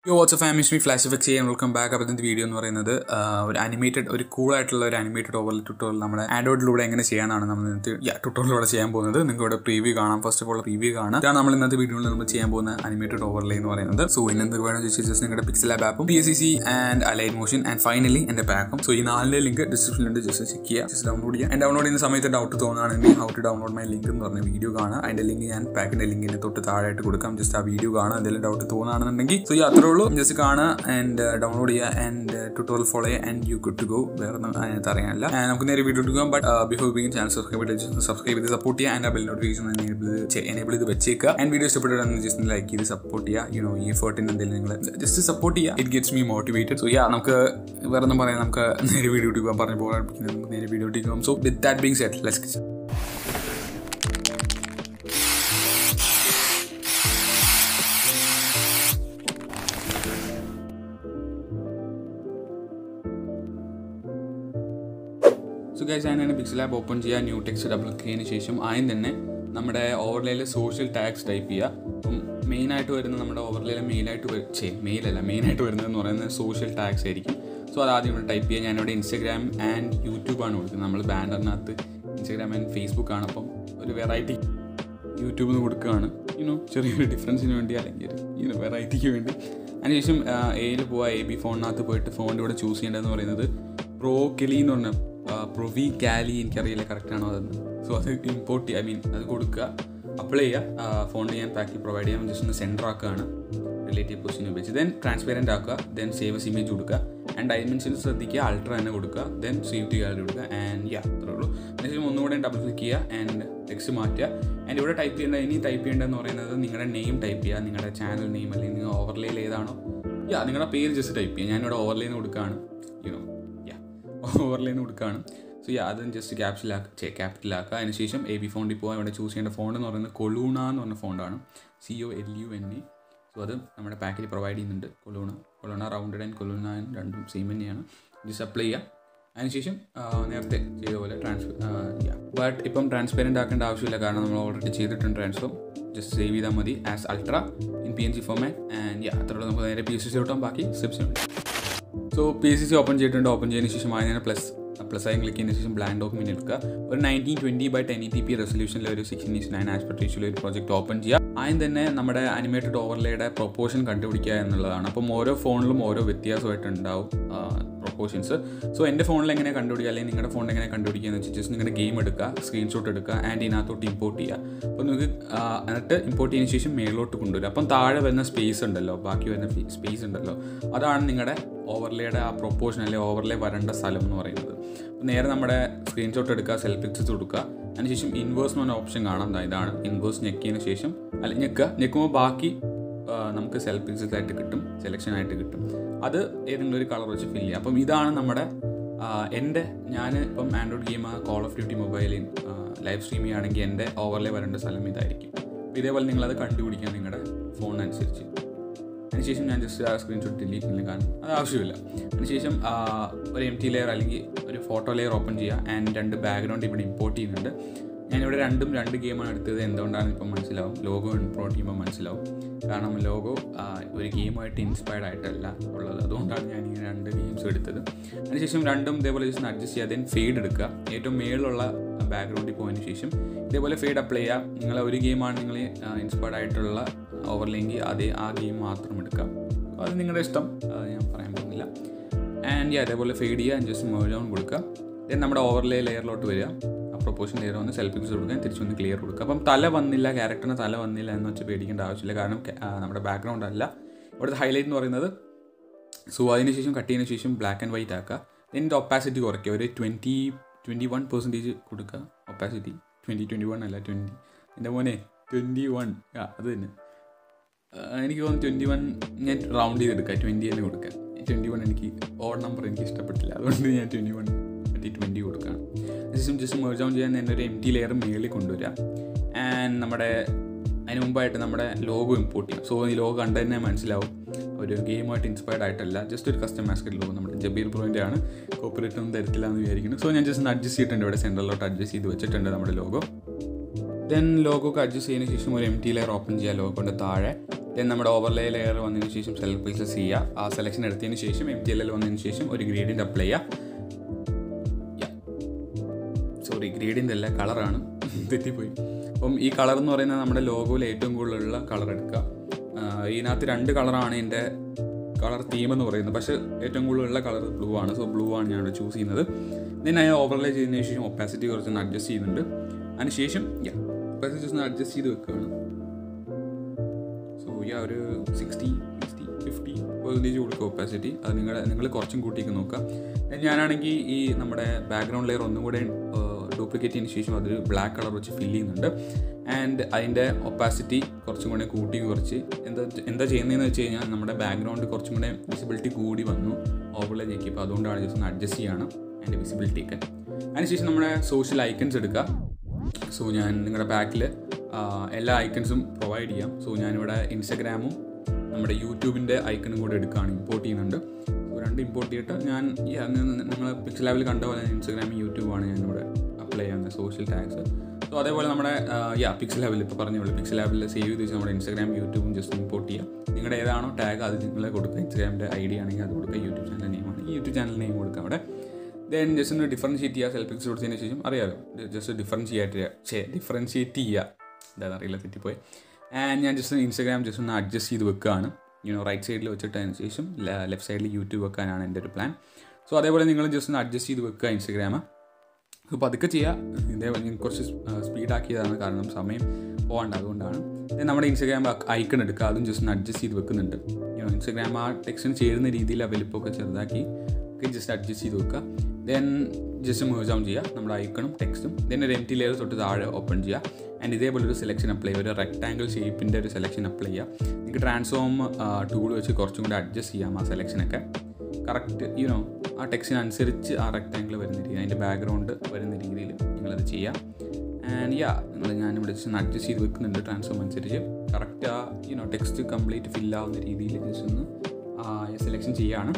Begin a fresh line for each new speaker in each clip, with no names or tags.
യോ വാട്സ് ഫാമിസ് me flash എഫക്സ് ചെയ്യാൻ welcome back അപ്പോൾ ഇതിൻ്റെ വീഡിയോ എന്ന് പറയുന്നത് ആ, ഒരു അനിമേറ്റഡ് ഒരു കൂളായിട്ടുള്ള ഒരു അനിമേറ്റഡ് ഓവർ ട്യൂട്ടോറിയൽ നമ്മുടെ ആൻഡ്രോയിഡിലൂടെ എങ്ങനെ ചെയ്യാനാണ് നമ്മൾ ഇന്നത്തെ ട്യൂട്ടോറിലൂടെ ചെയ്യാൻ പോകുന്നത് നിങ്ങൾക്ക് ഇവിടെ പ്രീവ്യൂ കാണാം ഫസ്റ്റ് ഓഫ് ഓൾ പ്രീവ്യൂ കാണാം ഇതാണ് നമ്മൾ ഇന്നത്തെ വീഡിയോയിൽ നമ്മൾ ചെയ്യാൻ പോകുന്ന അനിമേറ്റഡ് ഓവർലേ എന്ന് പറയുന്നത് സോ ഇന്നത്തെ വേണം ജസ്റ്റ് നിങ്ങളുടെ പിക്സൽ ആപ്പ് ആപ്പും P S C C and Alight Motion and finally എൻ്റെ പാക്കും സോ ഈ നാലിൻ്റെ ലിങ്ക് ഡിസ്ക്രിപ്ഷനിലുണ്ട് ജസ്റ്റ് ചെക്ക് ചെയ്യുക ജസ്റ്റ് ഡൗൺലോഡ് ചെയ്യുക ആൻഡ് ഡൗൺലോഡ് ചെയ്യുന്ന സമയത്ത് ഡൗട്ട് തോന്നുകയാണെങ്കിൽ how to download my link എന്ന് പറഞ്ഞ വീഡിയോ കാണാം അതിൻ്റെ ലിങ്ക് ഞാൻ പാക്കിൻ്റെ ലിങ്കിൻ്റെ തൊട്ട് താഴെയായിട്ട് കൊടുക്കാം ജസ്റ്റ് ആ വീഡിയോ കാണാം എന്തെങ്കിലും ഡൗട്ട് തോന്നുകയാണെന്നുണ്ടെങ്കിൽ സോ ഈ അത്രേ ഉള്ളൂ ജസ്റ്റ് കാണുക ആൻഡ് ഡൗൺലോഡ് ചെയ്യുക ആൻഡ് ട്യൂട്ടോറിയൽ ഫോളോ ചെയ്യുക and you good to go വേറെ ഒന്നും അതിനകത്ത് അറിയാനില്ല And നമുക്ക് നേരെ വീഡിയോ എടുക്കാം but before begin channel subscribe ചെയ്ത് സബ്സ്ക്രൈബ് ചെയ്ത് സപ്പോർട്ട് ചെയ്യുക and bell notification enable enable ചെയ്ത് വെച്ചേക്കുക ആൻഡ് വീഡിയോ ഇഷ്ടപ്പെട്ടാൽ ജസ്റ്റ് ലൈക്ക് ചെയ്ത് സപ്പോർട്ട് ചെയ്യുക യു നോ ഈ എഫേർട്ടിന് എന്തെങ്കിലും നിങ്ങൾ ജസ്റ്റ് സപ്പോർട്ട് ചെയ്യുക it gets me motivated so yeah നമുക്ക് വേറെ ഒന്നും പറയാം നമുക്ക് നേരെ വീഡിയോ എടുക്കാം പറഞ്ഞു പോകാൻ നമുക്ക് നേരെ വീഡിയോ എടുക്കാം so with that being set let's so guys അതിനാണ് പിക്സൽ ആപ്പ് ഓപ്പൺ ചെയ്യുക ന്യൂ ടെക്സ്റ്റ് ഡബിൾ ക്ലിക്ക് ചെയ്തതിന് ശേഷം ആദ്യം തന്നെ നമ്മുടെ ഓവർലേയിൽ സോഷ്യൽ ടാഗ്സ് ടൈപ്പ് ചെയ്യുക അപ്പം മെയിനായിട്ട് വരുന്ന നമ്മുടെ ഓവർലേയിൽ മെയിലായിട്ട് ചെയ്യും മെയിലല്ല മെയിനായിട്ട് വരുന്നതെന്ന് പറയുന്നത് സോഷ്യൽ ടാഗ്സ് ആയിരിക്കും സോ അത് ആദ്യം ഇവിടെ ടൈപ്പ് ചെയ്യുക ഞാനിവിടെ ഇൻസ്റ്റാഗ്രാം ആൻഡ് യൂട്യൂബാണ് കൊടുക്കുന്നത് നമ്മൾ ബാനറിനകത്ത് ഇൻസ്റ്റാഗ്രാം ആൻഡ് ഫേസ്ബുക്ക് ആണ് അപ്പം ഒരു വെറൈറ്റി യൂട്യൂബിൽ നിന്ന് കൊടുക്കുകയാണ് യുനോ ചെറിയൊരു ഡിഫറൻസിന് വേണ്ടി അല്ലെങ്കിൽ യുനോ വെറൈറ്റിക്ക് വേണ്ടി അതിനുശേഷം എയിൽ പോവുക എ ബി ഫോണിനകത്ത് പോയിട്ട് ഫോണിൻ്റെ കൂടെ ചൂസ് ചെയ്യേണ്ടതെന്ന് പറയുന്നത് പ്രോ കെലി എന്ന് പറഞ്ഞ പ്രൊവി കാലി എനിക്കറിയില്ല കറക്റ്റ് ആണോ അതെന്ന് സോ അത് ഇമ്പോർട്ട് ഐ മീൻ അത് കൊടുക്കുക അപ്ലൈ ചെയ്യുക ഫോണിൽ ഞാൻ പാക്കിൽ പ്രൊവൈഡ് ചെയ്യാൻ ജസ്റ്റ് ഒന്ന് സെൻറ്റർ ആക്കുകയാണ് റിലേറ്റീവ് പൊസിഷൻ വെച്ച് ദെൻ ട്രാൻസ്പെറൻറ്റ് ആക്കുക ദെൻ സേവസ് ഇമേജ് കൊടുക്കുക ആൻഡ് ഡയമെൻഷൻസ് ശ്രദ്ധിക്കുക അൾട്ര തന്നെ കൊടുക്കുക ദെൻ സേവ് ടു ഗാലറി കൊടുക്കുക ആൻഡ് യാ അത്രേ ഉള്ളൂ അതിനുശേഷം ഒന്നുകൂടെ ഡബിൾ ക്ലിക്ക് ചെയ്യുക ആൻഡ് ടെക്സ്റ്റ് മാറ്റുക ആൻഡ് ഇവിടെ ടൈപ്പ് ചെയ്യേണ്ട ഇനി ടൈപ്പ് ചെയ്യേണ്ടതെന്ന് പറയുന്നത് നിങ്ങളുടെ നെയിം ടൈപ്പ് ചെയ്യുക നിങ്ങളുടെ ചാനൽ നെയിം അല്ലെങ്കിൽ നിങ്ങൾ ഓവർലേയിൽ ഏതാണോ യാ നിങ്ങളുടെ പേര് ജസ്റ്റ് ടൈപ്പ് ചെയ്യുക ഞാനിവിടെ ഓവർലേന്ന് കൊടുക്കുകയാണ് യുനോ യാ ഓവർലേന്ന് കൊടുക്കുകയാണ് സോ യാ അതും ജസ്റ്റ് ക്യാപ്ഷലാക്കുക ക്യാപിറ്റലാക്കുക അതിനുശേഷം എ ബി ഫോണിൽ പോകാൻ ഇവിടെ ചൂസ് ചെയ്യേണ്ട ഫോൺ എന്ന് പറയുന്നത് കൊളൂണ എന്ന് പറഞ്ഞ ഫോണ്ടാണ് C O L U N E so അത് നമ്മുടെ പാക്കിൽ പ്രൊവൈഡ് ചെയ്യുന്നുണ്ട് കൊളൂണ കൊളൂണ റൗണ്ടഡ് ആൻഡ് കൊളൂണ രണ്ടും സെയിം തന്നെയാണ് ജസ്റ്റ് അപ്ലൈ ചെയ്യുക അതിനുശേഷം ആ, നേരത്തെ ചെയ്ത പോലെ ട്രാൻസ്ഫർ ചെയ്യാം ബട്ട് ഇപ്പം ട്രാൻസ്പെറൻ്റ് ആക്കേണ്ട ആവശ്യമില്ല കാരണം നമ്മൾ ഓൾറെഡി ചെയ്തിട്ടുണ്ട് ട്രാൻസ്ഫർ ജസ്റ്റ് സേവ് ചെയ്താൽ മതി as ultra in P N G format and yeah അത്രയുള്ള നമുക്ക് നേരെ പി സി സി കിട്ടാം ബാക്കി സ്റ്റെപ്സ് ഉണ്ട് so P C C open ചെയ്തിട്ടുണ്ട് ഓപ്പൺ ചെയ്തതിന് ശേഷം അതിനെ പ്ലസ് പ്ലസ് ആയി ക്ലിക്ക് ചെയ്തതിന് ശേഷം ബ്ലാങ്ക് ഡോക്യുമെന്റ് എടുക്കുക ഒരു nineteen twenty by ten T P റെസൊല്യൂഷനിൽ ഒരു സിക്സ്റ്റീൻ ഈസ് നയൻ ആസ്പെക്ട് റേഷ്യോയിൽ ഒരു പ്രോജക്റ്റ് ഓപ്പൺ ചെയ്യുക ആദ്യം തന്നെ നമ്മുടെ അനിമേറ്റഡ് ഓവർലേയുടെ പ്രൊപ്പോർഷൻ കണ്ടുപിടിക്കുക എന്നുള്ളതാണ് അപ്പം ഓരോ ഫോണിലും ഓരോ വ്യത്യാസമായിട്ട് ഉണ്ടാവും പ്രൊപ്പോർഷൻസ് സോ എൻ്റെ ഫോണിൽ എങ്ങനെ കണ്ടുപിടിക്കുക അല്ലെങ്കിൽ നിങ്ങളുടെ ഫോണിൽ എങ്ങനെ കണ്ടുപിടിക്കുക എന്ന് വെച്ചാൽ ജസ്റ്റ് നിങ്ങളുടെ ഗെയിം എടുക്കുക സ്ക്രീൻഷോട്ട് എടുക്കുക ആൻഡ് ഇതിനകത്തോട്ട് ഇമ്പോർട്ട് ചെയ്യുക അപ്പോൾ നിങ്ങൾക്ക് ആ, എന്നിട്ട് ഇമ്പോർട്ട് ചെയ്തതിന് ശേഷം മേളിലോട്ട് കൊണ്ടുവരിക അപ്പം താഴെ വരുന്ന സ്പേസ് ഉണ്ടല്ലോ ബാക്കി വരുന്ന സ്പേസ് ഉണ്ടല്ലോ അതാണ് നിങ്ങളുടെ ഓവർലേയുടെ ആ പ്രൊപ്പോർഷൻ അല്ലെങ്കിൽ ഓവർലേ വരേണ്ട സ്ഥലം എന്ന് പറയുന്നത് അപ്പോൾ നേരെ നമ്മുടെ സ്ക്രീൻഷോട്ട് എടുക്കുക സെൽഫ് പിക്ചേഴ്സ് കൊടുക്കുക അതിനുശേഷം ഇൻവേഴ്സ് എന്ന് പറഞ്ഞ ഓപ്ഷൻ കാണാം ദാ ഇതാണ് ഇൻവേഴ്സ് ഞെക്കിയതിന് ശേഷം അല്ല ഞെക്കുക ഞെക്കുമ്പോൾ ബാക്കി ആ, നമുക്ക് സെൽഫ് പിക്ചേഴ്സ് ആയിട്ട് കിട്ടും സെലക്ഷൻ ആയിട്ട് കിട്ടും അത് ഏതെങ്കിലും ഒരു കളർ വെച്ച് ഫില്ല് ചെയ്യാം അപ്പം ഇതാണ് നമ്മുടെ ആ, എൻ്റെ ഞാൻ ഇപ്പം Android game Call of Duty മൊബൈലിൽ ലൈവ് സ്ട്രീം ചെയ്യുകയാണെങ്കിൽ എൻ്റെ ഓവർലേ വരേണ്ട സ്ഥലം ഇതായിരിക്കും അപ്പോൾ ഇതേപോലെ നിങ്ങളത് കണ്ടുപിടിക്കാം നിങ്ങളുടെ ഫോണിനനുസരിച്ച് അതിനുശേഷം ഞാൻ ജസ്റ്റ് ആ സ്ക്രീൻഷോട്ട് ഡിലീറ്റ് ചെയ്യുന്ന കാരണം അത് ആവശ്യമില്ല അതിനുശേഷം ആ, ഒരു എം ടി ലെയർ അല്ലെങ്കിൽ ഒരു ഫോട്ടോ ലെയർ ഓപ്പൺ ചെയ്യുക ആൻഡ് രണ്ട് ബാക്ക്ഗ്രൗണ്ട് ഇവിടെ ഇമ്പോർട്ട് ചെയ്യുന്നുണ്ട് ഞാനിവിടെ രണ്ടും രണ്ട് ഗെയിമാണ് എടുത്തത് എന്തുകൊണ്ടാണെന്ന് ഇപ്പം മനസ്സിലാവും ലോഗോ ഇമ്പോർട്ട് ചെയ്യുമ്പോൾ മനസ്സിലാവും കാരണം ലോഗോ ഒരു ഗെയിമായിട്ട് ഇൻസ്പയർഡ് ആയിട്ടല്ല ഉള്ളത് അതുകൊണ്ടാണ് ഞാൻ ഈ രണ്ട് ഗെയിംസ് എടുത്തത് അതിനുശേഷം രണ്ടും ഇതേപോലെ ജസ്റ്റ് അഡ്ജസ്റ്റ് ചെയ്യുക ദെൻ ഫെയ്ഡ് എടുക്കുക ഏറ്റവും മേളിലുള്ള ബാക്ക്ഗ്രൗണ്ടിൽ പോയതിന് ശേഷം ഇതേപോലെ ഫെയ്ഡ് അപ്ലൈ ചെയ്യുക നിങ്ങൾ ഒരു ഗെയിമാണ് നിങ്ങൾ ഇൻസ്പയർഡ് ആയിട്ടുള്ള ഓവർലെങ്കിൽ അതേ ആ ഗെയിം മാത്രം എടുക്കാം അത് നിങ്ങളുടെ ഇഷ്ടം അത് ഞാൻ പറയാൻ പോകുന്നില്ല ആൻഡ് അതേപോലെ ഫെയ്ഡ് ചെയ്യുക ജസ്റ്റ് മേൾ ഡൗൺ കൊടുക്കുക ദെൻ നമ്മുടെ ഓവർലേ ലെയറിലോട്ട് വരിക ആ പ്രൊപ്പോഷൻ ലെയർ വന്ന് സെൽഫ് പിക്സ് കൊടുക്കുക തിരിച്ച് വന്ന് ക്ലിയർ കൊടുക്കുക അപ്പം തല വന്നില്ല ക്യാരക്ടറിന് തല വന്നില്ല എന്ന് വെച്ച് പേടിക്കേണ്ട ആവശ്യമില്ല കാരണം ca- ആ, നമ്മുടെ ബാക്ക്ഗ്രൗണ്ട് അല്ല ഇവിടുത്തെ ഹൈലൈറ്റ് എന്ന് പറയുന്നത് സോ അതിന് ശേഷം കട്ട് ചെയ്തതിന് ശേഷം ബ്ലാക്ക് ആൻഡ് വൈറ്റ് ആക്കുക ഇതിൻ്റെ ഒപ്പാസിറ്റി കുറയ്ക്കുക ഒരു ട്വൻറ്റി ട്വൻറ്റി വൺ പെർസെൻറ്റേജ് കൊടുക്കുക ഒപ്പാസിറ്റി ട്വൻറ്റി ട്വൻറ്റി വൺ അല്ല ട്വൻറ്റി എൻ്റെ മോനെ ട്വൻറ്റി വൺ ആ അത് തന്നെ ആ, എനിക്ക് തോന്നുന്നു ട്വൻറ്റി വൺ ഞാൻ റൗണ്ട് ചെയ്തെടുക്കാം ട്വൻറ്റി തന്നെ കൊടുക്കാം ട്വൻറ്റി വൺ എനിക്ക് ഓഡ് നമ്പർ എനിക്ക് ഇഷ്ടപ്പെട്ടില്ല അതുകൊണ്ട് ഞാൻ ട്വൻറ്റി വൺ പറ്റി ട്വൻറ്റി കൊടുക്കുകയാണ് അതിനുശേഷം ജസ്റ്റ് മേർജ് ഡൗൺ ചെയ്യാൻ തന്നെ ഒരു എം ടി ലെയർ മേളിൽ കൊണ്ടുവരിക ആൻഡ് നമ്മുടെ അതിന് മുമ്പായിട്ട് നമ്മുടെ ലോഗോ ഇമ്പോർട്ട് ചെയ്യാം സോ ഈ ലോഗോ കണ്ടു തന്നെ മനസ്സിലാവും ഒരു ഗെയിമായിട്ട് ഇൻസ്പയർഡ് ആയിട്ടല്ല ജസ്റ്റ് ഒരു കസ്റ്റം മാസ്കറ്റ് ലോഗോ നമ്മുടെ ജബീർ ബ്രോൻ്റെ ആണ് കോപ്പറേറ്റ് ഒന്നും തരത്തില്ല എന്ന് വിചാരിക്കുന്നു സോ ഞാൻ ജസ്റ്റ് ഒന്ന് അഡ്ജസ്റ്റ് ചെയ്തിട്ടുണ്ട് ഇവിടെ സെൻറ്ററിലോട്ട് അഡ്ജസ്റ്റ് ചെയ്ത് വെച്ചിട്ടുണ്ട് നമ്മുടെ ലോഗോ ദെൻ ലോഗോക്ക് അഡ്ജസ്റ്റ് ചെയ്തതിന് ശേഷം ഒരു എം ടി ലെയർ ഓപ്പൺ ചെയ്യുക ലോഗോൻ്റെ താഴെ ദെൻ നമ്മുടെ ഓവർലേ ലെയർ വന്നതിന് ശേഷം സെലക്ട് പിക്സസ് ചെയ്യുക ആ സെലക്ഷൻ എടുത്തതിന് ശേഷം എം ടി എൽ എൽ വന്നതിന് ശേഷം ഒരു ഗ്രേഡിയൻ്റ് അപ്ലൈ ചെയ്യുക സോറി ഗ്രേഡിയൻ്റ് അല്ല കളറാണ് തെറ്റിപ്പോയി അപ്പം ഈ കളർ എന്ന് പറയുന്നത് നമ്മുടെ ലോഗോയിൽ ഏറ്റവും കൂടുതലുള്ള കളർ എടുക്കുക ആ, ഇതിനകത്ത് രണ്ട് കളറാണ് എൻ്റെ കളർ തീം എന്ന് പറയുന്നത് പക്ഷേ ഏറ്റവും കൂടുതലുള്ള കളർ ബ്ലൂ ആണ് സോ ബ്ലൂ ആണ് ഞാൻ ചൂസ് ചെയ്യുന്നത് ദെൻ ഞാൻ ഓവർലേ ചെയ്തതിന് ശേഷം ഒപ്പാസിറ്റി കുറച്ചൊന്ന് അഡ്ജസ്റ്റ് ചെയ്യുന്നുണ്ട് അതിന് ശേഷം ഒപ്പാസിറ്റി ഒന്ന് അഡ്ജസ്റ്റ് ചെയ്ത് വെക്കുകയാണ് സോ യാ ഒരു സിക്സ്റ്റി സിക്സ്റ്റി ഫിഫ്റ്റി പെർസെൻറ്റേജ് കൊടുക്കുക ഒപ്പാസിറ്റി അത് നിങ്ങളുടെ നിങ്ങൾ കുറച്ചും കൂട്ടിയൊക്കെ നോക്കുക Then ഞാനാണെങ്കിൽ ഈ നമ്മുടെ ബാക്ക്ഗ്രൗണ്ട് ലെയർ ഒന്നും കൂടെ ഡ്യൂപ്ലിക്കേറ്റ് ചെയ്തതിന് ശേഷം അതൊരു ബ്ലാക്ക് കളർ വെച്ച് ഫില്ല് ചെയ്യുന്നുണ്ട് ആൻഡ് അതിൻ്റെ ഒപ്പാസിറ്റി കുറച്ചും കൂടെ കൂട്ടി കുറച്ച് എന്താ എന്താ ചെയ്യുന്നതെന്ന് വെച്ച് കഴിഞ്ഞാൽ നമ്മുടെ ബാക്ക്ഗ്രൗണ്ട് കുറച്ചും കൂടെ വിസിബിലിറ്റി കൂടി വന്നു ഓവർലേ ഞെക്കിയപ്പോൾ അതുകൊണ്ടാണ് ജസ്റ്റ് ഒന്ന് അഡ്ജസ്റ്റ് ചെയ്യാണ് അതിൻ്റെ വിസിബിലിറ്റി ഒക്കെ അതിനുശേഷം നമ്മുടെ സോഷ്യൽ ഐക്കൺസ് എടുക്കുക സോ ഞാൻ നിങ്ങളുടെ ബാക്കിൽ എല്ലാ ഐക്കൺസും പ്രൊവൈഡ് ചെയ്യാം സോ ഞാനിവിടെ ഇൻസ്റ്റഗ്രാമും നമ്മുടെ യൂട്യൂബിൻ്റെ ഐക്കണും കൂടെ എടുക്കുകയാണ് ഇമ്പോർട്ട് ചെയ്യുന്നുണ്ട് സോ രണ്ട് ഇമ്പോർട്ട് ചെയ്തിട്ട് ഞാൻ ഈ നിങ്ങൾ പിക്ചർ ലാബിൽ കണ്ട പോലെ ഇൻസ്റ്റഗ്രാമും യൂട്യൂബാണ് ഞാനിവിടെ അപ്ലൈ ചെയ്യുന്നത് സോഷ്യൽ ടാഗ്സ് സോ അതേപോലെ നമ്മുടെ യാ പിക്സൽ ലാബിൽ ഇപ്പോൾ പറഞ്ഞോളൂ പിക്സൽ ലാബിൽ സേവ് ചെയ്ത് വെച്ച് നമ്മുടെ ഇൻസ്റ്റഗ്രാം യൂട്യൂബും ജസ്റ്റ് ഇമ്പോർട്ട് ചെയ്യാം നിങ്ങളുടെ ഏതാണോ ടാഗ് അത് നിങ്ങൾ കൊടുക്കുക ഇൻസ്റ്റഗ്രാമിൻ്റെ ഐ ഡി ആണെങ്കിൽ അത് കൊടുക്കുക യൂട്യൂബ് ചാനൽ നെയിമാണ് ഈ യൂട്യൂബ് ചാനൽ നെയിം കൊടുക്കുക അവിടെ ദെൻ ജസ്റ്റ് ഒന്ന് ഡിഫറൻഷിയേറ്റ് ചെയ്യുക സെൽഫ് പിക്സ് കൊടുത്തതിന് ശേഷം അറിയാലോ ജസ്റ്റ് ഡിഫറൻഷിയേറ്റ് ഛേ ഡിഫറൻഷിയേറ്റ് ചെയ്യുക എന്താണെന്ന് അറിയില്ല തെറ്റിപ്പോയി ആൻഡ് ഞാൻ ജസ്റ്റ് ഇൻസ്റ്റാഗ്രാം ജസ്റ്റ് ഒന്ന് അഡ്ജസ്റ്റ് ചെയ്ത് വെക്കുകയാണ് യൂണോ റൈറ്റ് സൈഡിൽ വെച്ചിട്ടതിന് ശേഷം ലെഫ്റ്റ് സൈഡിൽ യൂട്യൂബ് വെക്കാനാണ് എൻ്റെ ഒരു പ്ലാൻ സോ അതേപോലെ നിങ്ങൾ ജസ്റ്റ് ഒന്ന് അഡ്ജസ്റ്റ് ചെയ്ത് വെക്കുക ഇൻസ്റ്റാഗ്രാം അപ്പോൾ പതുക്കെ ചെയ്യുക ഇതേ ഞാൻ കുറച്ച് സ്പീഡാക്കിയതാണ് കാരണം സമയം പോകണ്ട അതുകൊണ്ടാണ് Then നമ്മുടെ ഇൻസ്റ്റാഗ്രാം ഐക്കൺ എടുക്കുക അതും ജസ്റ്റ് ഒന്ന് അഡ്ജസ്റ്റ് ചെയ്ത് വെക്കുന്നുണ്ട് യൂണോ ഇൻസ്റ്റാഗ്രാം ആ ടെക്സ്റ്റിന് ചേരുന്ന രീതിയിൽ ആ വലിപ്പമൊക്കെ ചെറുതാക്കി ഒക്കെ ജസ്റ്റ് അഡ്ജസ്റ്റ് ചെയ്ത് വെക്കുക ദെൻ ജസ്റ്റ് മേജ് ഡൗൺ ചെയ്യുക നമ്മുടെ ഐക്കണും ടെക്സ്റ്റും ദെൻ ഒരു എം ടി ലെയർ തൊട്ട് താഴെ ഓപ്പൺ ചെയ്യുക ആൻഡ് ഇതേപോലെ ഒരു സെലക്ഷൻ അപ്ലൈ ചെയ്യുക ഒരു റെക്ടാങ്കിൾ ഷേപ്പിൻ്റെ ഒരു സെലക്ഷൻ അപ്ലൈ ചെയ്യുക നിങ്ങൾക്ക് ട്രാൻസ്ഫോം ടൂൾ വെച്ച് കുറച്ചും കൂടി അഡ്ജസ്റ്റ് ചെയ്യാം ആ സെലക്ഷനൊക്കെ കറക്റ്റ് യുനോ ആ ടെക്സ്റ്റിനനുസരിച്ച് ആ റെക്ടാങ്കിൾ വരുന്ന രീതി അതിൻ്റെ ബാക്ക്ഗ്രൗണ്ട് വരുന്ന രീതിയിൽ നിങ്ങളത് ചെയ്യാം ആൻഡ് യാ നിങ്ങൾ ഞാനിവിടെ ജസ്റ്റ് ഒന്ന് അഡ്ജസ്റ്റ് ചെയ്ത് വെക്കുന്നുണ്ട് ട്രാൻസ്ഫോം അനുസരിച്ച് കറക്റ്റ് ആ യുനോ ടെക്സ്റ്റ് കംപ്ലീറ്റ് ഫില്ലാവുന്ന രീതിയിൽ ജസ്റ്റ് ഒന്ന് സെലക്ഷൻ ചെയ്യുകയാണ്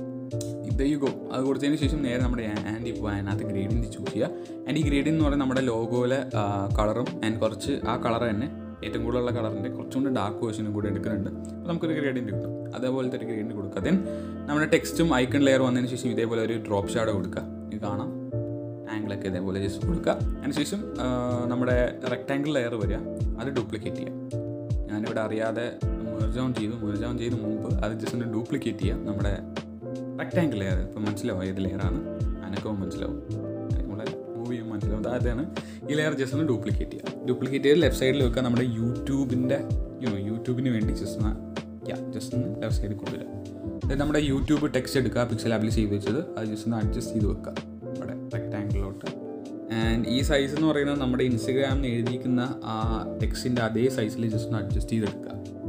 ഇത് യു ഗോ അത് കൊടുത്തതിന് ശേഷം നേരെ നമ്മുടെ ആൻഡ് ഇപ്പോൾ അതിനകത്ത് ഗ്രേഡിയൻറ്റ് ചൂസ് ചെയ്യുക ആൻഡ് ഈ ഗ്രേഡിയൻ എന്ന് പറയുന്നത് നമ്മുടെ ലോഗോയിലെ കളറും ആൻഡ് കുറച്ച് ആ കളർ തന്നെ ഏറ്റവും കൂടുതലുള്ള കളറിൻ്റെ കുറച്ചും കൂടി ഡാർക്ക് വേർഷനും കൂടി എടുക്കുന്നുണ്ട് അപ്പോൾ നമുക്കൊരു ഗ്രേഡിയൻറ്റ് കിട്ടും അതേപോലത്തെ ഒരു ഗ്രേഡിയൻറ്റ് കൊടുക്കുക ദെൻ നമ്മുടെ ടെക്സ്റ്റും ഐക്കൺ ലെയർ വന്നതിന് ശേഷം ഇതേപോലെ ഒരു ഡ്രോപ്പ് ഷാഡോ കൊടുക്കുക ഇത് കാണാം ആംഗിളൊക്കെ ഇതേപോലെ ജസ്റ്റ് കൊടുക്കുക അതിനുശേഷം ആ, നമ്മുടെ റെക്ടാങ്കിൾ ലെയർ വരിക അത് ഡ്യൂപ്ലിക്കേറ്റ് ചെയ്യുക ഞാനിവിടെ അറിയാതെ മെർജ് ഓൺ ചെയ്തു മെർജ് ഓൺ ചെയ്ത് മുമ്പ് അത് ജസ്റ്റ് ഒന്ന് ഡ്യൂപ്ലിക്കേറ്റ് ചെയ്യുക നമ്മുടെ റെക്ടാങ്കിൾ ലെയർ ഇപ്പം മനസ്സിലാവും ഏത് ലെയറാണ് അനക്കവും മനസ്സിലാവും നമ്മളെ മൂവിയും മനസ്സിലാവും അതാണ് ഈ ലെയർ ജസ്റ്റ് ഒന്ന് ഡ്യൂപ്ലിക്കേറ്റ് ചെയ്യുക ഡ്യൂപ്ലിക്കേറ്റ് ചെയ്ത് ലെഫ്റ്റ് സൈഡിൽ വെക്കുക നമ്മുടെ യൂട്യൂബിൻ്റെ യോ യൂട്യൂബിന് വേണ്ടി ജസ്റ്റ് ഒന്ന് യാ ജസ്റ്റ് ഒന്ന് ലെഫ്റ്റ് സൈഡിൽ കൊണ്ടുവരിക അതായത് നമ്മുടെ യൂട്യൂബ് ടെക്സ്റ്റ് എടുക്കുക പിക്സൽ ആപ്പിൽ ചെയ്ത് വെച്ചത് അത് ജസ്റ്റ് ഒന്ന് അഡ്ജസ്റ്റ് ചെയ്ത് വെക്കുക ഇവിടെ റെക്ടാങ്കിളിലോട്ട് ആൻഡ് ഈ സൈസ് എന്ന് പറയുന്നത് നമ്മുടെ ഇൻസ്റ്റഗ്രാമിൽ എഴുതിയിരിക്കുന്ന ആ ടെക്സ്റ്റിൻ്റെ അതേ സൈസിൽ ജസ്റ്റ് ഒന്ന് അഡ്ജസ്റ്റ് ചെയ്തെടുക്കുക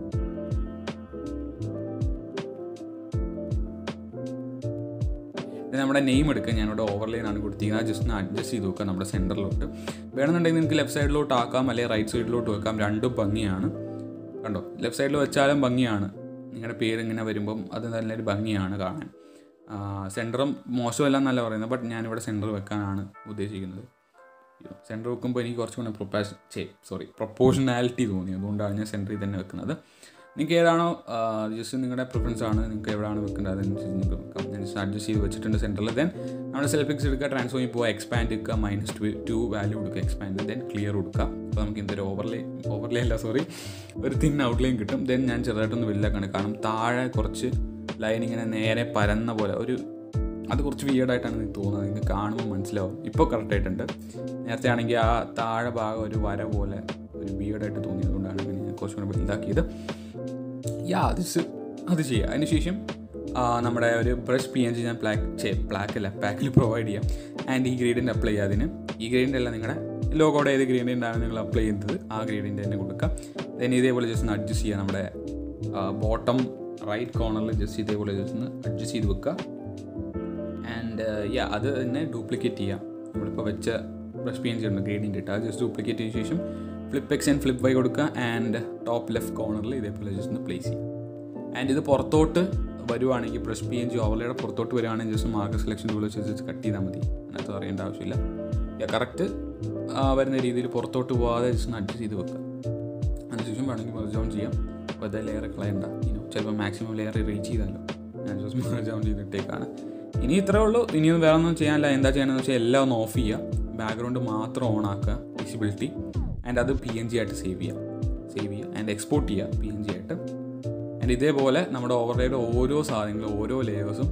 ഇത് നമ്മുടെ നെയിം എടുക്കുക ഞാനിവിടെ ഓവർലൈൻ ആണ് കൊടുത്തിരിക്കുന്നത് ജസ്റ്റ് ഒന്ന് അഡ്ജസ്റ്റ് ചെയ്ത് വെക്കുക നമ്മുടെ സെൻറ്ററിലോട്ട് വേണമെന്നുണ്ടെങ്കിൽ നിങ്ങൾക്ക് ലെഫ്റ്റ് സൈഡിലോട്ട് ആക്കാം അല്ലെങ്കിൽ റൈറ്റ് സൈഡിലോട്ട് വെക്കാം രണ്ടും ഭംഗിയാണ് കണ്ടോ ലെഫ്റ്റ് സൈഡിൽ വെച്ചാലും ഭംഗിയാണ് നിങ്ങളുടെ പേര് ഇങ്ങനെ വരുമ്പം അത് നല്ലൊരു ഭംഗിയാണ് കാണാൻ സെൻറ്ററും മോശമല്ല എന്നല്ല പറയുന്നത് ബട്ട് ഞാനിവിടെ സെൻറ്റർ വെക്കാനാണ് ഉദ്ദേശിക്കുന്നത് സെൻറ്റർ വെക്കുമ്പോൾ എനിക്ക് കുറച്ചും കൂടെ പ്രൊപ്പാഷ് ചേ സോറി പ്രൊപ്പോഷണാലിറ്റി തോന്നി അതുകൊണ്ടാണ് ഞാൻ സെൻറ്ററിൽ തന്നെ വെക്കുന്നത് നിങ്ങൾക്ക് ഏതാണോ ജസ്റ്റ് നിങ്ങളുടെ പ്രിഫറൻസ് ആണ് നിങ്ങൾക്ക് എവിടെയാണ് വെക്കേണ്ടത് അതനുസരിച്ച് നിങ്ങൾക്ക് വെക്കാം ഞാൻ ജസ്റ്റ് അഡ്ജസ്റ്റ് ചെയ്ത് വെച്ചിട്ടുണ്ട് സെൻറ്ററിൽ ദെൻ നമ്മുടെ സെൽഫിക്സ് എടുക്കുക ട്രാൻസ്ഫോം പോവുക എക്സ്പാൻഡ് എടുക്കുക മൈനസ് ടു ടു വാല്യൂ കൊടുക്കുക എക്സ്പാൻഡ് ദെൻ ക്ലിയർ കൊടുക്കുക അപ്പോൾ നമുക്ക് എന്തൊരു ഓവർലേ ഓവർലേ അല്ല സോറി ഒരു തിൻ ഔട്ട്ലൈൻ കിട്ടും ദെൻ ഞാൻ ചെറുതായിട്ടൊന്ന് വലുതാക്കാണ് കാരണം താഴെ കുറച്ച് ലൈൻ ഇങ്ങനെ നേരെ പരന്ന പോലെ ഒരു അത് കുറച്ച് വിയേഡായിട്ടാണ് എനിക്ക് തോന്നുന്നത് നിങ്ങൾക്ക് കാണുമ്പോൾ മനസ്സിലാവും ഇപ്പോൾ കറക്റ്റായിട്ടുണ്ട് നേരത്തെ ആണെങ്കിൽ ആ താഴെ ഭാഗം ഒരു വര പോലെ ഒരു വിയേഡായിട്ട് തോന്നിയതുകൊണ്ടാണ് അങ്ങനെ ഞാൻ കുറച്ചും കൂടെ വലുതാക്കിയത് യാ അത് സ് അത് ചെയ്യുക അതിനുശേഷം ആ, നമ്മുടെ ഒരു ബ്രഷ് പി എൻ ജി ഞാൻ പ്ലാക്ക് ചേ ബ്ലാക്ക് അല്ല പാക്കിൽ പ്രൊവൈഡ് ചെയ്യാം ആൻഡ് ഈ ഗ്രേഡിയൻ്റ് അപ്ലൈ ചെയ്യുക അതിന് ഈ ഗ്രേഡിയൻ്റ് അല്ല നിങ്ങളുടെ ലോഗോയുടെ ഏത് ഗ്രേഡിയൻ്റ് ആണ് നിങ്ങൾ അപ്ലൈ ചെയ്യുന്നത് ആ ഗ്രേഡിയൻ്റ് തന്നെ കൊടുക്കുക ദെൻ ഇതേപോലെ ജസ്റ്റ് ഒന്ന് അഡ്ജസ്റ്റ് ചെയ്യുക നമ്മുടെ ബോട്ടം റൈറ്റ് കോർണറിൽ ജസ്റ്റ് ഇതേപോലെ ജസ്റ്റ് ഒന്ന് അഡ്ജസ്റ്റ് ചെയ്ത് വെക്കുക ആൻഡ് യാ അത് തന്നെ ഡ്യൂപ്ലിക്കേറ്റ് ചെയ്യാം നമ്മളിപ്പോൾ വെച്ച ബ്രഷ് പെയിൻസ് ഉണ്ട് ഗ്രേഡിയൻ്റ് ഇട്ട് അത് ജസ്റ്റ് ഡ്യൂപ്ലിക്കേറ്റ് ചെയ്ത ശേഷം flip X and flip Y കൊടുക്കുക ആൻഡ് ടോപ്പ് ലെഫ്റ്റ് കോർണറിൽ ഇതേപോലെ ജസ്റ്റ് ഒന്ന് പ്ലേസ് ചെയ്യും ആൻഡ് ഇത് പുറത്തോട്ട് വരുവാണെങ്കിൽ ബ്രഷ് പി എൻ ജി ഓവർലയുടെ പുറത്തോട്ട് വരുവാണെങ്കിൽ ജസ്റ്റ് മാർക്ക് സെലക്ഷൻ ടൂൾ വെച്ച് ജസ്റ്റ് കട്ട് ചെയ്താൽ മതി അതിനകത്ത് അറിയേണ്ട ആവശ്യമില്ല കറക്റ്റ് വരുന്ന രീതിയിൽ പുറത്തോട്ട് പോകാതെ ജസ്റ്റ് ഒന്ന് അഡ്ജസ്റ്റ് ചെയ്ത് വെക്കുക അതിനുശേഷം വേണമെങ്കിൽ മെർജ് ഡൗൺ ചെയ്യാം വെറുതെ ലെയർ കളയണ്ട ഇനോ ചിലപ്പോൾ മാക്സിമം ലെയർ റീച്ച് ചെയ്താലോ ഞാൻ ജസ്റ്റ് മെർജ് ഓൺ ചെയ്തിട്ടേക്കാണ് ഇനി ഇത്രേ ഉള്ളൂ ഇനിയൊന്നും വേറെ ഒന്നും ചെയ്യാനില്ല എന്താ ചെയ്യണമെന്ന് വെച്ചാൽ എല്ലാം ഒന്ന് ഓഫ് ചെയ്യുക ബാക്ക്ഗ്രൗണ്ട് മാത്രം ഓൺ ആക്കുക വിസിബിലിറ്റി ആൻഡ് അത് പി എൻ ജി ആയിട്ട് സേവ് ചെയ്യുക സേവ് ചെയ്യുക ആൻഡ് എക്സ്പോർട്ട് ചെയ്യുക പി എൻ ജി ആയിട്ട് ആൻഡ് ഇതേപോലെ നമ്മുടെ ഓവർലേയുടെ ഓരോ സാധനങ്ങളും ഓരോ ലെയേഴ്സും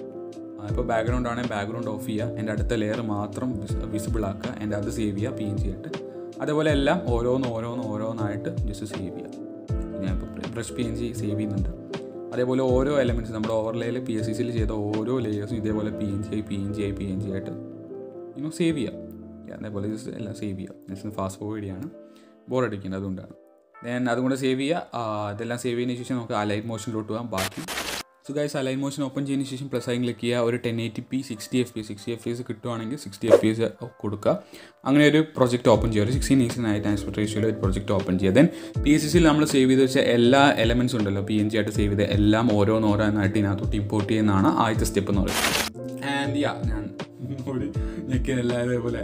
ഇപ്പോൾ ബാക്ക്ഗ്രൗണ്ട് ആണെങ്കിൽ ബാക്ക്ഗ്രൗണ്ട് ഓഫ് ചെയ്യുക എൻ്റെ അടുത്ത ലെയർ മാത്രം വിസിബിൾ ആക്കുക എൻ്റെ അത് സേവ് ചെയ്യുക പി എൻ ജി ആയിട്ട് അതേപോലെ എല്ലാം ഓരോന്ന് ഓരോന്ന് ഓരോന്നായിട്ട് ജസ്റ്റ് സേവ് ചെയ്യുക ഞാൻ ഇപ്പോൾ brush P N G save ചെയ്യുന്നുണ്ട് അതേപോലെ ഓരോ എലമെൻറ്റ്സ് നമ്മുടെ ഓവർലേയിൽ പി എസ് സി സിയിൽ ചെയ്ത ഓരോ ലെയേഴ്സും ഇതേപോലെ പി എൻ ജി ആയി പി എൻ ജി ആയി പി എൻ ജി ആയിട്ട് ഇനോ സേവ് ചെയ്യാം അതേപോലെ ജസ്റ്റ് എല്ലാം സേവ് ചെയ്യാം ജസ്റ്റ് ഫാസ്റ്റ് ഫോർവേഡ് ചെയ്യാണ് ബോർ അടിക്കുന്നത് അതുകൊണ്ടാണ് ദെൻ അതുകൊണ്ട് സേവ് ചെയ്യുക ഇതെല്ലാം സേവ് ചെയ്തതിന് ശേഷം നമുക്ക് അലൈൻ മോഷനിലോട്ട് പോകാം ബാക്കി so guys align motion open ചെയ്തതിന് ശേഷം പ്ലസ് ഐൻ ക്ലിക്ക് ചെയ്യുക ഒരു ten eighty P sixty F P sixty F P S കിട്ടുവാണെങ്കിൽ സിക്സ്റ്റി എഫ് പി എസ് കൊടുക്കുക അങ്ങനെ ഒരു പ്രൊജക്റ്റ് ഓപ്പൺ ചെയ്യുക ഒരു സിക്സ്റ്റീൻ ഈസിൻ ആയിട്ട് ആസ്പെക്ട് റേഷ്യോയിൽ ഒരു പ്രൊജക്റ്റ് ഓപ്പൺ ചെയ്യുക ദെൻ പി എസ് സിയിൽ നമ്മൾ സേവ് ചെയ്ത് വെച്ച എല്ലാ എലമെൻറ്റ്സ് ഉണ്ടല്ലോ പി എൻ ജി ആയിട്ട് സേവ് ചെയ്ത എല്ലാം ഓരോന്നോരോന്നായിട്ട് ഇതിനകത്തോട്ട് ഇമ്പോർട്ട് ചെയ്യുന്നതാണ് ആദ്യത്തെ സ്റ്റെപ്പ് എന്ന് പറയുന്നത് ആൻഡ് യാ ഞാൻ ഓടി ഞെക്കിയ എല്ലാവരും ഇതേപോലെ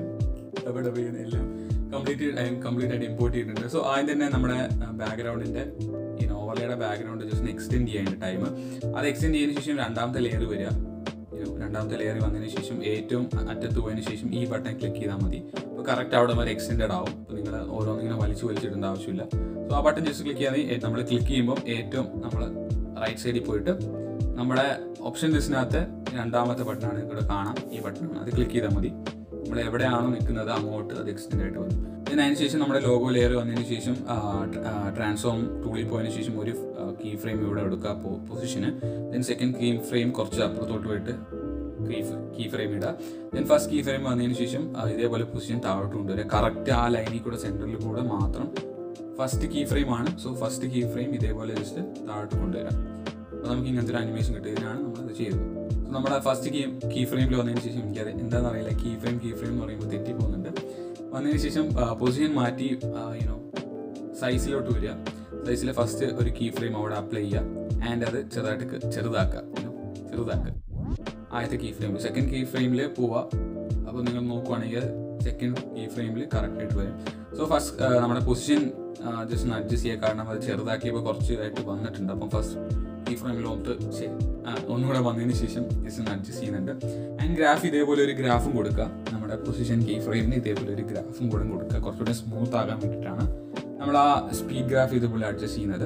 എവിടെ എല്ലാം കംപ്ലീറ്റ് കംപ്ലീറ്റ് ആയിട്ട് ഇമ്പോർട്ട് ചെയ്തിട്ടുണ്ട് സോ ആദ്യം തന്നെ നമ്മുടെ ബാക്ക്ഗ്രൗണ്ടിൻ്റെ ഈ നോവലയുടെ ബാക്ക്ഗ്രൗണ്ട് ജസ്റ്റ് എക്സ്റ്റെൻഡ് ചെയ്യാൻ ടൈം അത് എക്സ്റ്റെൻഡ് ചെയ്തതിന് ശേഷം രണ്ടാമത്തെ ലെയർ വരിക you know, രണ്ടാമത്തെ ലെയർ വന്നതിന് ശേഷം ഏറ്റവും അറ്റത്ത് പോയതിന് ശേഷം ഈ ബട്ടൺ ക്ലിക്ക് ചെയ്താൽ മതി അപ്പോൾ കറക്റ്റ് അവിടെ വരെ എക്സ്റ്റെൻഡ് ആവും അപ്പോൾ നിങ്ങൾ ഓരോന്നിങ്ങനെ വലിച്ചു വലിച്ചിടേണ്ട ആവശ്യമില്ല സോ ആ ബട്ടൺ ജസ്റ്റ് ക്ലിക്ക് ചെയ്യാതെ നമ്മൾ ക്ലിക്ക് ചെയ്യുമ്പോൾ ഏറ്റവും നമ്മൾ റൈറ്റ് സൈഡിൽ പോയിട്ട് നമ്മുടെ ഓപ്ഷൻ ലിസ്റ്റിനകത്ത് രണ്ടാമത്തെ ബട്ടണാണ് ഇവിടെ കാണാം ഈ ബട്ടണാണ് അത് ക്ലിക്ക് ചെയ്താൽ മതി നമ്മൾ എവിടെയാണോ നിൽക്കുന്നത് അങ്ങോട്ട് അത് എക്സ്റ്റെൻഡ് ആയിട്ട് വരും പിന്നെ അതിന് ശേഷം നമ്മുടെ ലോഗോ ലെയർ വന്നതിന് ശേഷം ട്രാൻസ്ഫോം ടൂളിൽ പോയതിന് ശേഷം ഒരു കീ ഫ്രെയിം ഇവിടെ എടുക്കുക പൊസിഷന് ദെൻ സെക്കൻഡ് കീ ഫ്രെയിം കുറച്ച് അപ്പുറത്തോട്ട് പോയിട്ട് കീ കീ ഫ്രെയിം ഇടുക ദെൻ ഫസ്റ്റ് കീ ഫ്രെയിം വന്നതിന് ശേഷം ആ, ഇതേപോലെ പൊസിഷൻ താഴോട്ട് കൊണ്ടുവരിക കറക്റ്റ് ആ ലൈനിൽ കൂടെ സെൻറ്ററിൽ കൂടെ മാത്രം ഫസ്റ്റ് കീ ഫ്രെയിം ആണ് സോ ഫസ്റ്റ് കീ ഫ്രെയിം ഇതേപോലെ ജസ്റ്റ് താഴോട്ട് കൊണ്ടുവരാം അപ്പോൾ നമുക്ക് ഇങ്ങനത്തെ ഒരു അനിമേഷൻ കിട്ടും ഇതിനാണ് നമ്മളത് ചെയ്തത് സോ നമ്മുടെ ഫസ്റ്റ് കീ കീ ഫ്രെയിമിൽ വന്നതിന് ശേഷം എനിക്കത് എന്താണെന്ന് അറിയില്ല കീ ഫ്രെയിം കീ ഫ്രെയിം എന്ന് പറയുമ്പോൾ തെറ്റി പോകുന്നുണ്ട് വന്നതിന് ശേഷം പൊസിഷൻ മാറ്റി യുനോ സൈസിലോട്ട് വരിക സൈസിലെ ഫസ്റ്റ് ഒരു കീ ഫ്രെയിം അവിടെ അപ്ലൈ ചെയ്യുക ആൻഡ് അത് ചെറുതായിട്ട് ക- ചെറുതാക്കുക you know, ചെറുതാക്കുക ആദ്യത്തെ കീ ഫ്രെയിം സെക്കൻഡ് കീ ഫ്രെയിമിൽ പോവുക അപ്പോൾ നിങ്ങൾ നോക്കുവാണെങ്കിൽ സെക്കൻഡ് കീ ഫ്രെയിമിൽ കറക്റ്റായിട്ട് വരും സോ ഫസ്റ്റ് നമ്മുടെ പൊസിഷൻ ജസ്റ്റ് ഒന്ന് അഡ്ജസ്റ്റ് ചെയ്യുക കാരണം അത് ചെറുതാക്കിയപ്പോൾ കുറച്ചായിട്ട് വന്നിട്ടുണ്ട് അപ്പം ഫസ്റ്റ് കീ ഫ്രെയിമിൽ ഒന്ന് ശരി ആ, ഒന്നുകൂടെ വന്നതിന് ശേഷം ജസ്റ്റ് ഒന്ന് അഡ്ജസ്റ്റ് ചെയ്യുന്നുണ്ട് ആൻഡ് ഗ്രാഫ് ഇതേപോലെ ഒരു ഗ്രാഫും കൊടുക്കുക നമ്മുടെ പൊസിഷൻ കീ ഫ്രെയിമിന് ഇതേപോലെ ഒരു ഗ്രാഫും കൂടെ കൊടുക്കുക കുറച്ചുകൂടെ സ്മൂത്ത് ആകാൻ വേണ്ടിയിട്ടാണ് നമ്മൾ ആ സ്പീഡ് ഗ്രാഫ് ഇതേപോലെ അഡ്ജസ്റ്റ് ചെയ്യുന്നത്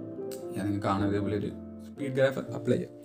ഞാൻ നിങ്ങൾക്ക് കാണാം ഇതേപോലെ ഒരു സ്പീഡ് ഗ്രാഫ് അപ്ലൈ ചെയ്യാം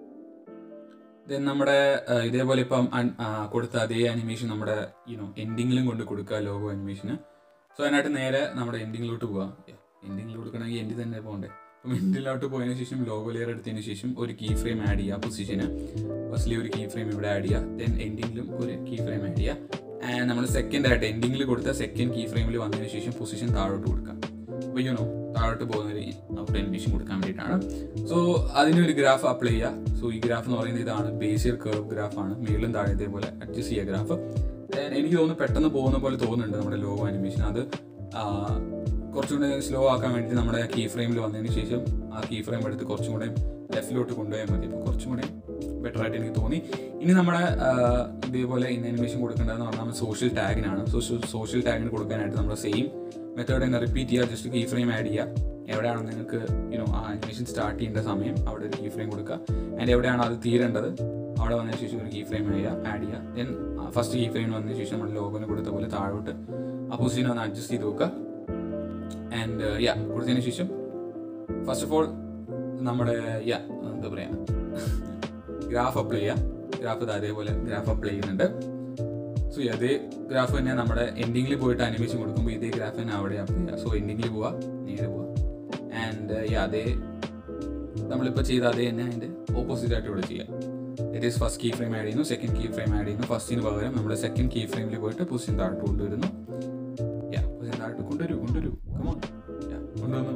ദെൻ നമ്മുടെ ആ, ഇതേപോലെ ഇപ്പം അൺ- ആ, കൊടുത്ത അതേ അനിമേഷൻ നമ്മുടെ യുനോ എൻഡിങ്ങിലും കൊണ്ട് കൊടുക്കുക ലോഗോ അനിമേഷന് സോ അതിനായിട്ട് നേരെ നമ്മുടെ എൻഡിങ്ങിലോട്ട് പോവാം എൻഡിങ്ങിൽ കൊടുക്കണമെങ്കിൽ എൻഡിൽ തന്നെ പോകണ്ടേ അപ്പം എൻഡിലോട്ട് പോയതിനു ശേഷം ലോഗോ ലെയർ എടുത്തതിന് ശേഷം ഒരു കീ ഫ്രെയിം ആഡ് ചെയ്യുക പൊസിഷന് ഫസ്റ്റ്ലി ഒരു കീ ഫ്രെയിം ഇവിടെ ആഡ് ചെയ്യുക ദെൻ എൻഡിങ്ങിലും ഒരു കീ ഫ്രെയിം ആഡ് ചെയ്യുക ആൻഡ് നമ്മൾ സെക്കൻഡ് ആയിട്ട് എൻഡിങ്ങിൽ കൊടുത്ത സെക്കൻഡ് കീ ഫ്രെയിമിൽ വന്നതിന് ശേഷം പൊസിഷൻ താഴോട്ട് കൊടുക്കാം അപ്പോൾ യുനോ താഴോട്ട് പോകുന്ന ഒരു ഔട്ട് അനിമേഷൻ കൊടുക്കാൻ വേണ്ടിയിട്ടാണ് സോ അതിനൊരു ഗ്രാഫ് അപ്ലൈ ചെയ്യുക സോ ഈ ഗ്രാഫ് എന്ന് പറയുന്നത് ഇതാണ് ബേസിയർ കർവ് ഗ്രാഫാണ് മേളിലും താഴെ ഇതേപോലെ അഡ്ജസ്റ്റ് ചെയ്യുക ഗ്രാഫ് എനിക്ക് തോന്നുന്നു പെട്ടെന്ന് പോകുന്ന പോലെ തോന്നുന്നുണ്ട് നമ്മുടെ ലോഗോ അനിമേഷൻ അത് ആ, കുറച്ചും കൂടെ സ്ലോ ആക്കാൻ വേണ്ടി നമ്മുടെ കീ ഫ്രെയിമിൽ വന്നതിന് ശേഷം ആ കീ ഫ്രെയിം എടുത്ത് കുറച്ചും കൂടെ ലെഫ്റ്റിലോട്ട് കൊണ്ടുപോയാൽ മതി അപ്പോൾ കുറച്ചും കൂടെ ബെറ്റർ ആയിട്ട് എനിക്ക് തോന്നി ഇനി നമ്മുടെ ആ, ഇതേപോലെ ഇൻ അനിമേഷൻ കൊടുക്കേണ്ടതെന്ന് പറഞ്ഞാൽ സോഷ്യൽ ടാഗിനാണ് സോഷ്യൽ സോഷ്യൽ ടാഗിന് കൊടുക്കാനായിട്ട് നമ്മൾ സെയിം മെത്തേഡ് തന്നെ റിപ്പീറ്റ് ചെയ്യുക ജസ്റ്റ് കീ ഫ്രെയിം ആഡ് ചെയ്യുക എവിടെയാണ് നിങ്ങൾക്ക് യുനോ ആ അനിമേഷൻ സ്റ്റാർട്ട് ചെയ്യേണ്ട സമയം അവിടെ ഒരു കീ ഫ്രെയിം കൊടുക്കുക ആൻഡ് എവിടെയാണ് അത് തീരേണ്ടത് അവിടെ വന്നതിന് ശേഷം ഒരു കീ ഫ്രെയിം ചെയ്യുക ആഡ് ചെയ്യുക ദെൻ ഫസ്റ്റ് കീ ഫ്രെയിം വന്നതിന് ശേഷം നമ്മൾ ലോഗോന് കൊടുത്ത പോലെ താഴോട്ട് ആ പൊസിഷൻ ഒന്ന് അഡ്ജസ്റ്റ് ചെയ്ത് നോക്കുക ആൻഡ് യാ കൊടുത്തതിന് ശേഷം ഫസ്റ്റ് ഓഫ് ഓൾ നമ്മുടെ യാ എന്താ പറയുക ഗ്രാഫ് അപ്ലൈ ചെയ്യുക ഗ്രാഫ് അതേപോലെ ഗ്രാഫ് അപ്ലൈ ചെയ്യുന്നുണ്ട് സോ അതേ ഗ്രാഫ് തന്നെ നമ്മുടെ എൻഡിങ്ങിൽ പോയിട്ട് അനിമേഷൻ കൊടുക്കുമ്പോൾ ഇതേ ഗ്രാഫ് തന്നെ അവിടെ അപ്ലൈ ചെയ്യുക സോ എൻഡിങ്ങിൽ പോവുക നേരെ പോവുക ആൻഡ് അതേ നമ്മളിപ്പോൾ ചെയ്ത അതേ തന്നെ അതിൻ്റെ ഓപ്പോസിറ്റ് ആയിട്ട് ഇവിടെ ചെയ്യാം it is first key frame add ചെയ്യുന്നു സെക്കൻഡ് കീ ഫ്രെയിം ആഡ് ചെയ്യുന്നു ഫസ്റ്റിന് പകരം നമ്മൾ സെക്കൻഡ് കീ ഫ്രെയിമിൽ പോയിട്ട് പൊസിഷൻ താഴോട്ട് കൊണ്ടുവരുന്നു യാ പൊസിഷൻ താഴോട്ട് കൊണ്ടുവരൂ കൊണ്ടുവരൂ കമോൺ യാ കൊണ്ടുവന്നു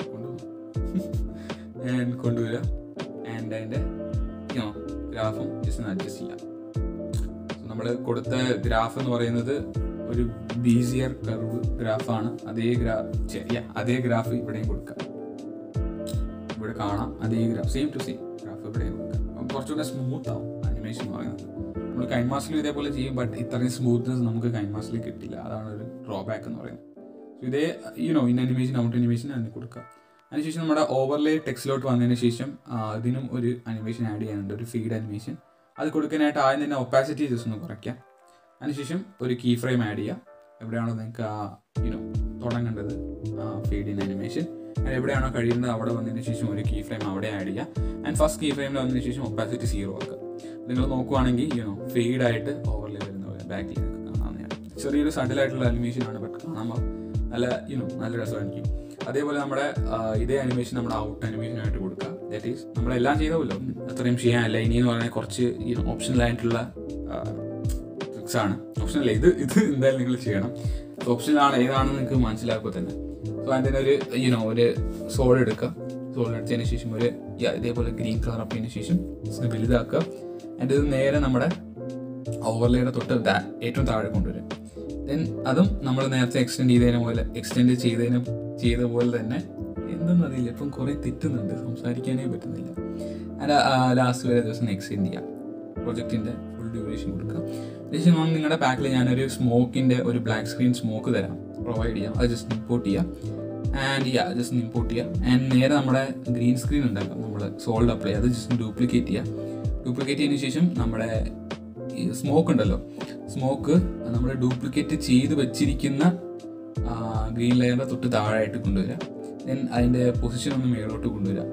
കൊണ്ടുവന്നു ആൻഡ് കൊണ്ടുവരിക ആൻഡ് അതിൻ്റെ ഗ്രാഫും ജസ്റ്റ് ഒന്ന് അഡ്ജസ്റ്റ് ചെയ്യാം നമ്മൾ കൊടുത്ത ഗ്രാഫ് എന്ന് പറയുന്നത് ഒരു ബീസിയർ കർവ് ഗ്രാഫാണ് അതേ ഗ്രാ അതേ ഗ്രാഫ് ഇവിടെയും കൊടുക്കാം ഇവിടെ കാണാം അതേ graph same to same graph ഇവിടെയും കൊടുക്കാം അപ്പം കുറച്ചുകൂടെ സ്മൂത്ത് ആവും അനിമേഷൻ എന്ന് പറയുന്നത് നമ്മൾ കൈൻമാസിലും ഇതേപോലെ ചെയ്യും ബട്ട് ഇത്രയും സ്മൂത്ത്നെസ് നമുക്ക് കൈൻമാസിൽ കിട്ടില്ല അതാണ് ഒരു ഡ്രോബാക്ക് എന്ന് പറയുന്നത് So ഇതേ you know in animation out animation അതിന് കൊടുക്കാം അതിനുശേഷം നമ്മുടെ ഓവർലേ ടെക്സ്റ്റിലോട്ട് വന്നതിന് ശേഷം ആ, ഇതിനും ഒരു അനിമേഷൻ ആഡ് ചെയ്യാനുണ്ട് ഒരു ഫീഡ് അനിമേഷൻ അത് കൊടുക്കാനായിട്ട് ആദ്യം തന്നെ ഒപ്പാസിറ്റി ജസ്റ്റ് ഒന്ന് കുറയ്ക്കാം അതിനുശേഷം ഒരു കീ ഫ്രെയിം ആഡ് ചെയ്യാം എവിടെയാണോ നിങ്ങൾക്ക് ആ യുനോ തുടങ്ങേണ്ടത് ഫീഡ് ഇൻ അനിമേഷൻ ആൻഡ് എവിടെയാണോ കഴിയുന്നത് അവിടെ വന്നതിന് ശേഷം ഒരു കീ ഫ്രെയിം അവിടെ ആഡ് ചെയ്യുക ആൻഡ് ഫസ്റ്റ് കീ ഫ്രെയിമിൽ വന്നതിന് ശേഷം ഒപ്പാസിറ്റി സീറോ ആക്കുക നിങ്ങൾ നോക്കുവാണെങ്കിൽ യുനോ ഫെയ്ഡായിട്ട് ഓവർലേ വരുന്ന പോലെ ബാക്കിൽ നിങ്ങൾക്ക് കാണാവുന്നതാണ് ചെറിയൊരു സഡിലായിട്ടുള്ള അനിമേഷൻ ആണ് ബട്ട് കാണാൻ നല്ല യുനോ നല്ല രസമായിരിക്കും അതേപോലെ നമ്മുടെ ആ, ഇതേ അനിമേഷൻ നമ്മുടെ ഔട്ട് അനിമേഷൻ ആയിട്ട് കൊടുക്കുക ദാറ്റ് ഈസ് നമ്മളെല്ലാം ചെയ്തല്ലോ അത്രയും ചെയ്യാനല്ല ഇനി എന്ന് പറഞ്ഞാൽ കുറച്ച് ഓപ്ഷണലായിട്ടുള്ള ട്രിക്സ് ആണ് ഓപ്ഷനല്ല ഇത് ഇത് എന്തായാലും നിങ്ങൾ ചെയ്യണം ഓപ്ഷനിലാണ് ഏതാണെന്ന് നിങ്ങൾക്ക് മനസ്സിലാക്കുക തന്നെ സോ അതിന് ഒരു യുനോ ഒരു സോൾ എടുക്കുക സോൾ എടുത്തതിന് ശേഷം ഒരു yeah, ഇതേപോലെ ഗ്രീൻ കളർ അപ്പിയതിന് ശേഷം just വലുതാക്കുക and ഇത് നേരെ നമ്മുടെ ഓവർലേയുടെ തൊട്ട് ദാ- ഏറ്റവും താഴെ കൊണ്ടുവരും ദെൻ അതും നമ്മൾ നേരത്തെ എക്സ്റ്റെൻഡ് ചെയ്തതിനെ പോലെ എക്സ്റ്റെൻഡ് ചെയ്തതിന് ചെയ്ത പോലെ തന്നെ എന്തെന്നറിയില്ല ഇപ്പം കുറേ തെറ്റുന്നുണ്ട് സംസാരിക്കാനേ പറ്റുന്നില്ല അതിൻ്റെ ലാസ്റ്റ് വരെ ദിവസം എക്സ്റ്റെൻഡ് ചെയ്യാം പ്രൊജക്റ്റിൻ്റെ ഫുൾ ഡ്യൂറേഷൻ കൊടുക്കുക ശേഷം നമ്മൾ നിങ്ങളുടെ പാക്കിൽ ഞാനൊരു സ്മോക്കിൻ്റെ ഒരു ബ്ലാക്ക് സ്ക്രീൻ സ്മോക്ക് തരാം പ്രൊവൈഡ് ചെയ്യാം അത് ജസ്റ്റ് ഇമ്പോർട്ട് ചെയ്യാം ആൻഡ് യാ ജസ്റ്റ് ഇമ്പോർട്ട് ചെയ്യാം ആൻഡ് നേരെ നമ്മുടെ ഗ്രീൻ സ്ക്രീൻ ഉണ്ടാക്കാം നമ്മൾ സോൾഡ് അപ്ലൈ അത് ജസ്റ്റ് ഡ്യൂപ്ലിക്കേറ്റ് ചെയ്യാം ഡ്യൂപ്ലിക്കേറ്റ് ചെയ്തതിന് ശേഷം നമ്മുടെ ഈ സ്മോക്ക് ഉണ്ടല്ലോ സ്മോക്ക് നമ്മൾ ഡ്യൂപ്ലിക്കേറ്റ് ചെയ്ത് വെച്ചിരിക്കുന്ന ഗ്രീൻ ലെയറിൻ്റെ തൊട്ട് താഴെയായിട്ട് കൊണ്ടുവരാം ദെൻ അതിൻ്റെ പൊസിഷൻ ഒന്ന് മേലോട്ട് കൊണ്ടുവരാം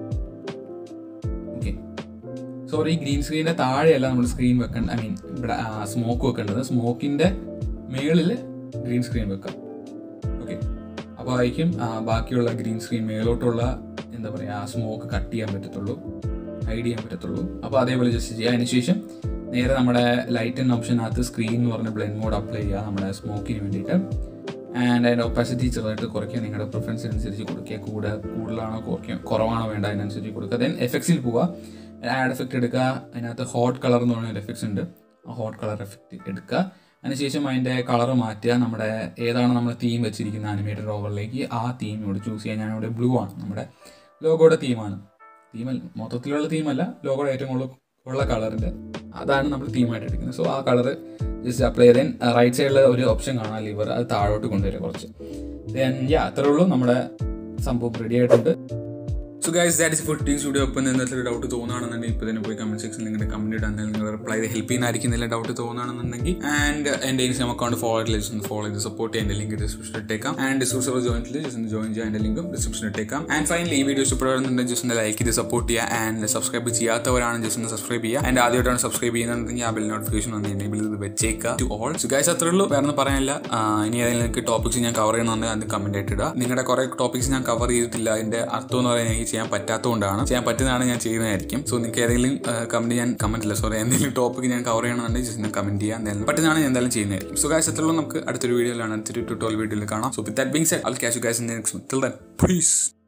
ഓക്കെ സോറി ഗ്രീൻ സ്ക്രീനിൻ്റെ താഴെയല്ല നമ്മൾ സ്ക്രീൻ വെക്കേണ്ട ഐ മീൻ ഇവിടെ സ്മോക്ക് വെക്കേണ്ടത് സ്മോക്കിൻ്റെ മേളിൽ ഗ്രീൻ സ്ക്രീൻ വെക്കാം ഓക്കെ അപ്പോൾ ആയിരിക്കും ആ, ബാക്കിയുള്ള ഗ്രീൻ സ്ക്രീൻ മേലോട്ടുള്ള എന്താ പറയുക ആ സ്മോക്ക് കട്ട് ചെയ്യാൻ പറ്റത്തുള്ളൂ ഹൈഡ് ചെയ്യാൻ പറ്റത്തുള്ളൂ അപ്പോൾ അതേപോലെ ജസ്റ്റ് ചെയ്യുക അതിനുശേഷം നേരെ നമ്മുടെ ലൈറ്റ് ആൻഡ് ഓപ്ഷനകത്ത് സ്ക്രീൻ എന്ന് പറഞ്ഞ ബ്ലെൻഡ് മോഡ് അപ്ലൈ ചെയ്യുക നമ്മുടെ സ്മോക്കിന് വേണ്ടിയിട്ട് ആൻഡ് അതിൻ്റെ ഒപ്പാസിറ്റി ചെറുതായിട്ട് കുറയ്ക്കുക നിങ്ങളുടെ പ്രിഫറൻസ് അനുസരിച്ച് കൊടുക്കുക കൂടെ കൂടുതലാണോ കുറയ്ക്കുക കുറവാണോ വേണ്ട അതിനനുസരിച്ച് കൊടുക്കുക ദെൻ എഫക്ട്സിൽ പോവുക ആഡ് എഫക്റ്റ് എടുക്കുക അതിനകത്ത് ഹോട്ട് കളർ എന്ന് പറഞ്ഞ എഫക്ട്സ് ഉണ്ട് ആ ഹോട്ട് കളർ എഫക്റ്റ് എടുക്കുക അതിനുശേഷം അതിൻ്റെ കളർ മാറ്റുക നമ്മുടെ ഏതാണ് നമ്മൾ തീം വെച്ചിരിക്കുന്ന അനിമേറ്റഡ് ഓവറിലേക്ക് ആ തീം ഇവിടെ ചൂസ് ചെയ്യാൻ ഞാനിവിടെ ബ്ലൂ ആണ് നമ്മുടെ ലോഗോയുടെ തീമാണ് തീം മൊത്തത്തിലുള്ള തീമല്ല ലോഗോയുടെ ഏറ്റവും കൂടുതൽ ഉള്ള കളറിൻ്റെ അതാണ് നമ്മൾ തീമായിട്ട് എടുക്കുന്നത് സോ ആ കളർ ജസ്റ്റ് അപ്ലൈ ചെയ്തേൻ റൈറ്റ് സൈഡിൽ ഒരു ഓപ്ഷൻ കാണാം ലിവർ അത് താഴോട്ട് കൊണ്ടുവരിക കുറച്ച് ദെൻ യാ അത്രേ ഉള്ളൂ നമ്മുടെ സംഭവം റെഡി ആയിട്ടുണ്ട് so guys that is food teams video ഒപ്പം എന്തെങ്കിലും ഒരു ഡൗട്ട് തോന്നുകയാണെന്നുണ്ടെങ്കിൽ ഇപ്പോൾ തന്നെ പോയി കമന്റ് സെക്ഷനിൽ നിങ്ങളുടെ കമന്റ് ഇടാൻ നിങ്ങൾ റിപ്ലൈ ചെയ്ത് ഹെൽപ്പ് ചെയ്യുന്നതായിരിക്കുന്നില്ല ഡൗട്ട് തോന്നുകയാണെന്നുണ്ടെങ്കിൽ ആൻഡ് എൻ്റെ ഇൻസ്റ്റാം അക്കൗണ്ട് ഫോളോ ചെയ്ത് ഫോളോ ചെയ്ത് സപ്പോർട്ട് ചെയ്യാൻ എൻ്റെ ലിങ്ക് ഡിസ്ക്രിപ്ഷൻ ഇട്ടേക്കാം ആൻഡ് ഡിസ്ക്രിപ്ഷൻ ജോയിനിൽ ജസ്റ്റ് ജോയിൻ ചെയ്യാൻ എൻ്റെ ലിങ്കും ഡിസ്ക്രിപ്ഷൻ ഇട്ടേക്കാം ആൻഡ് ഫൈനലി ഈ വീഡിയോ ഇഷ്ടപ്പെടുന്നുണ്ടെങ്കിൽ ജസ്റ്റ് ഒന്ന് ലൈക്ക് ചെയ്ത് സപ്പോർട്ട് ചെയ്യുക ആൻഡ് സബ്സ്ക്രൈബ് ചെയ്യാത്തവരാണ് ജസ്റ്റ് ഒന്ന് സബ്സ്ക്രൈബ് ചെയ്യുക ആൻഡ് ആദ്യമായിട്ടാണ് സബ്സ്ക്രൈബ് ചെയ്യുന്നുണ്ടെങ്കിൽ ആ ബെൽ നോട്ടിഫിക്കേഷൻ ഒന്ന് എനേബിൾ ചെയ്ത് വെച്ചേക്കുക ടു ഓൾ സോ ഗൈസ് അത്രേ ഉള്ളൂ വേറെ ഒന്നും പറയാനില്ല ആ, ഇനി ഏതെങ്കിലും നിങ്ങൾക്ക് ടോപ്പിക്സ് ഞാൻ കവർ ചെയ്യണമെന്നുണ്ടെങ്കിൽ അത് കമന്റ് ആയിട്ട് ഇടുക നിങ്ങളുടെ കുറേ ടോപ്പിക്സ് ഞാൻ കവർ ചെയ്തിട്ടില്ല അതിന്റെ അർത്ഥം എന്ന് പറയുന്നത് എനിക്ക് ചെയ്യാൻ പറ്റാത്തതുകൊണ്ടാണ് ചെയ്യാൻ പറ്റുന്നതാണ് ഞാൻ ചെയ്യുന്നതായിരിക്കും സോ നിങ്ങൾക്ക് ഏതെങ്കിലും കമന്റ് ഞാൻ കമന്റ് ഇല്ല സോറി എന്തെങ്കിലും ടോപ്പിക് ഞാൻ കവർ ചെയ്യണമെന്നുണ്ടെങ്കിൽ ജസ്റ്റ് ഞാൻ കമന്റ് ചെയ്യാൻ എന്തായാലും പറ്റുന്നതാണ് ഞാൻ എന്തായാലും ചെയ്യുന്നതായിരിക്കും സോ ഗൈസ് അത്രയുള്ളൂ നമുക്ക് അടുത്തൊരു വീഡിയോയിലാണ് അടുത്തൊരു ട്യൂട്ടോറിയൽ വീഡിയോയിൽ കാണാം so with that being said I'll catch guys next till then piece